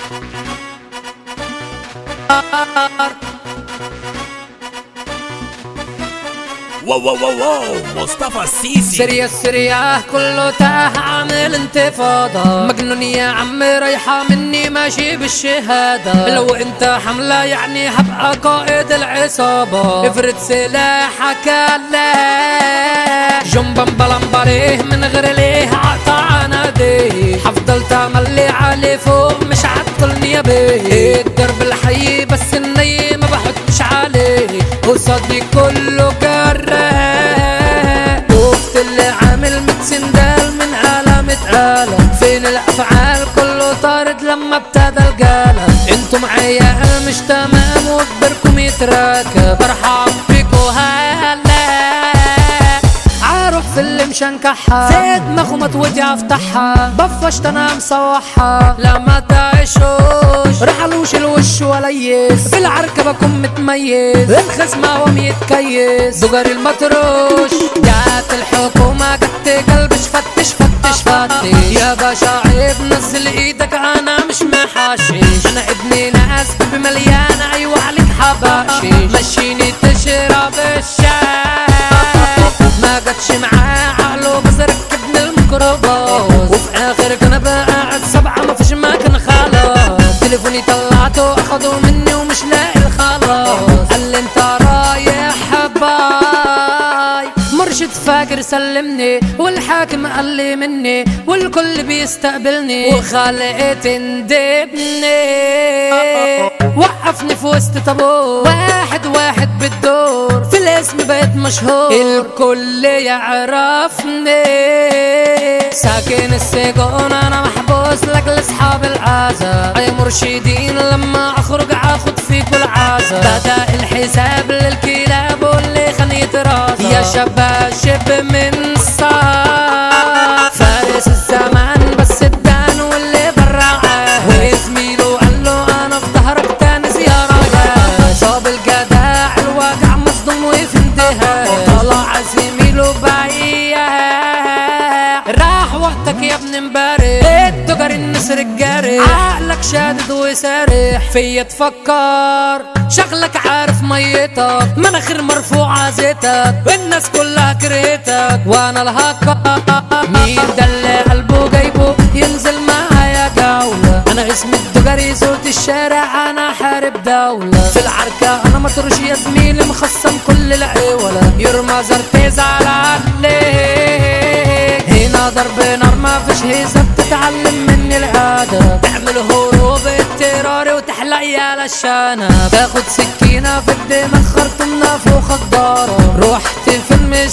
واو واو واو واو مصطفى السيسي سريع السريع كله تاه عامل انتفاضة مجنون يا عم رايحة مني ماشي بالشهادة لو انت حملة يعني هبقى قائد العصابة افرد سلاحك الله جنبا بلمبريه من غير ليه عطا ناديه حفضل تعمل لي علي فوق مش عطلني يا بيه الدرب الحي بس الني ما بحطش عليه قصادي كله جراح وقت اللي عامل ميت سندال من علامة آلة فين الأفعال كله طارد لما ابتدى القلم انتوا معايا مش تمام وكبركم يتراكب برحب بيكوا هلا عارف في اللي مشنكحها في دماغه ما توجع افتحها بفشت انا مسوحها لا ما تعيشوش رحلوش الوش ولا يس في العركة بكون متميز الخصم قوم يتكيس دجار المطروش جات الحكومة جت قلبش فتش فتش فتش يا باشا عيب نزل ايدك انا مش محاشش انا ابني ناس بمليانة ايوه عليك حباشي مشيني تشرب الشاي ما جاتش معاه عقله بس ركبني الميكروباص وفي اخر كان بقى قاعد سبعة ما فيش مكان خلاص تليفوني طلعته اخده مني ومش لاقي الخلاص قال لي انت رايح باي مرشد فاجر سلمني والحاكم قال لي مني والكل بيستقبلني وخلقت تندبني وقفني في وسط طابور واحد واحد بالدور في الاسم بقيت مشهور الكل يعرفني ساكن السجون انا محبوس لاجل اصحاب العزا اي مرشدين لما اخرج اخد فيكوا العزا بدا الحساب للكلاب واللي خان يترازا يا شباب شب من صار فارس الزمان بس الدان واللي برعاه وزميله قال له انا في ظهرك تاني زيارة صاب الجداع الواقع مصدوم وفي انتهاء طلع زميله بعيا راح وقتك يا ابن امبارح التجار النسر الجارح عقلك شادد وسارح فيا تفكر شغلك عارف ميتك مناخير مرفوعة زيتك والناس كلها كرهتك وانا الهكر مين ده اللي قلبه جايبه ينزل معايا جولة انا اسمي التجاري صوت الشارع انا حارب دولة في العركة انا مطرش يا زميلي مخصم كل العيولة يرمى زر تزعل عليك هنا ضرب نار ما فيش هيزة بتتعلم مني الادب تعمل هروب اضطراري وتحلق يا للشانة تاخد سكينة في الدماغ خرطومنا فوق خضارة رحت فين مش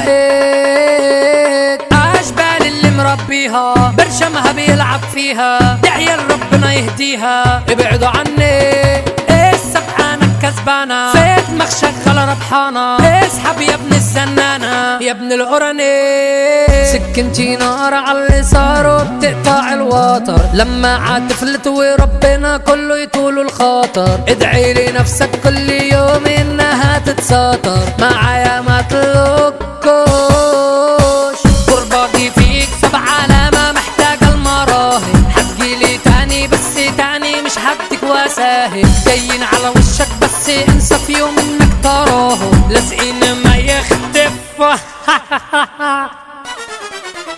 لقيت اشبال اللي مربيها برشمها بيلعب فيها دعية ربنا يهديها ابعدوا عني السبحانة كسبانة في دماغ شغالة ربحانة اسحب يا ابن الزنانة يا ابن القرني سكنتي نار على اللي صاروا بتقطع الوتر لما عاتفلت وربنا كله يطول الخاطر ادعي لنفسك كل يوم انها تتساطر معايا ما تلوكوش قرباقي فيك سبع علامة محتاجة المراهق هتجيلي تاني بس تاني مش هديك واساهل جايين على وشك بس انسى في يوم انك تراهم لازقين ما يختف